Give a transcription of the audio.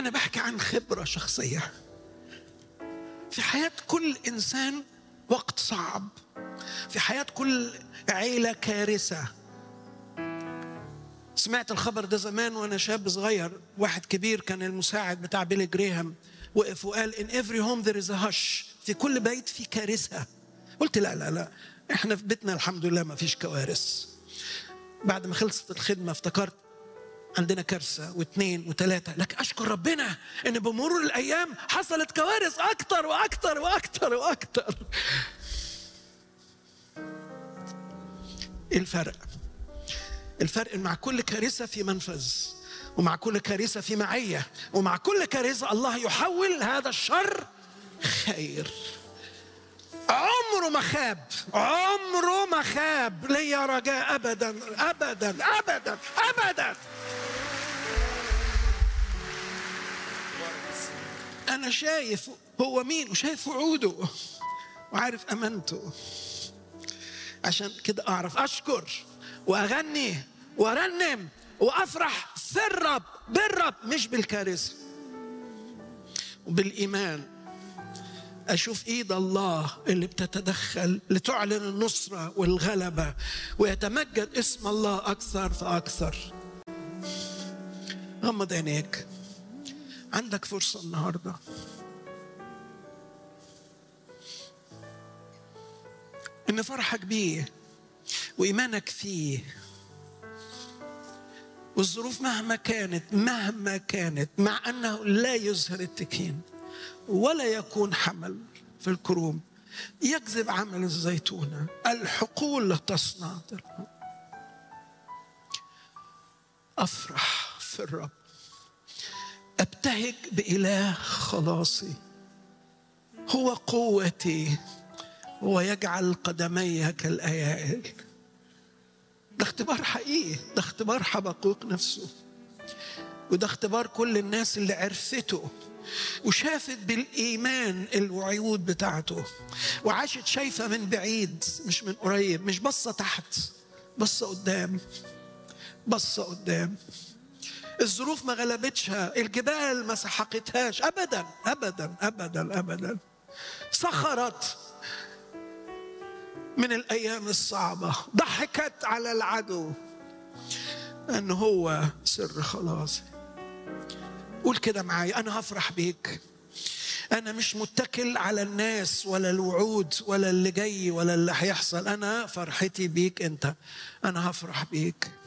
انا بحكي عن خبره شخصيه في حياه كل انسان وقت صعب في حياه كل عيله كارثه سمعت الخبر ده زمان وانا شاب صغير واحد كبير كان المساعد بتاع بيلي جريهام وقف وقال in every home there is a hush في كل بيت في كارثه قلت لا لا لا احنا في بيتنا الحمد لله ما فيش كوارث بعد ما خلصت الخدمه افتكرت عندنا كارثة واثنين وثلاثة لكن أشكر ربنا إن بمرور الأيام حصلت كوارث أكتر وأكتر وأكتر وأكتر إيه الفرق؟ الفرق إن مع كل كارثة في منفذ ومع كل كارثة في معية ومع كل كارثة الله يحول هذا الشر خير عمره ما خاب عمره ما خاب ليا رجاء ابدا ابدا ابدا ابدا انا شايف هو مين وشايف وعوده وعارف امانته عشان كده اعرف اشكر واغني وارنم وافرح في الرب بالرب مش بالكارثه وبالايمان اشوف ايد الله اللي بتتدخل لتعلن النصره والغلبه ويتمجد اسم الله اكثر فاكثر غمض عينيك عندك فرصه النهارده ان فرحك بيه وايمانك فيه والظروف مهما كانت مهما كانت مع انه لا يزهر التكين ولا يكون حمل في الكروم يكذب عمل الزيتونة الحقول لا تصنع أفرح في الرب أبتهج بإله خلاصي هو قوتي هو يجعل قدمي كالأيائل ده اختبار حقيقي ده اختبار حبقوق نفسه وده اختبار كل الناس اللي عرفته وشافت بالإيمان الوعود بتاعته وعاشت شايفة من بعيد مش من قريب مش بصة تحت بصة قدام بصة قدام الظروف ما غلبتشها الجبال ما سحقتهاش أبدا أبدا أبدا أبدا سخرت من الأيام الصعبة ضحكت على العدو أن هو سر خلاصي قول كده معايا انا هفرح بيك انا مش متكل على الناس ولا الوعود ولا اللي جاي ولا اللي هيحصل انا فرحتي بيك انت انا هفرح بيك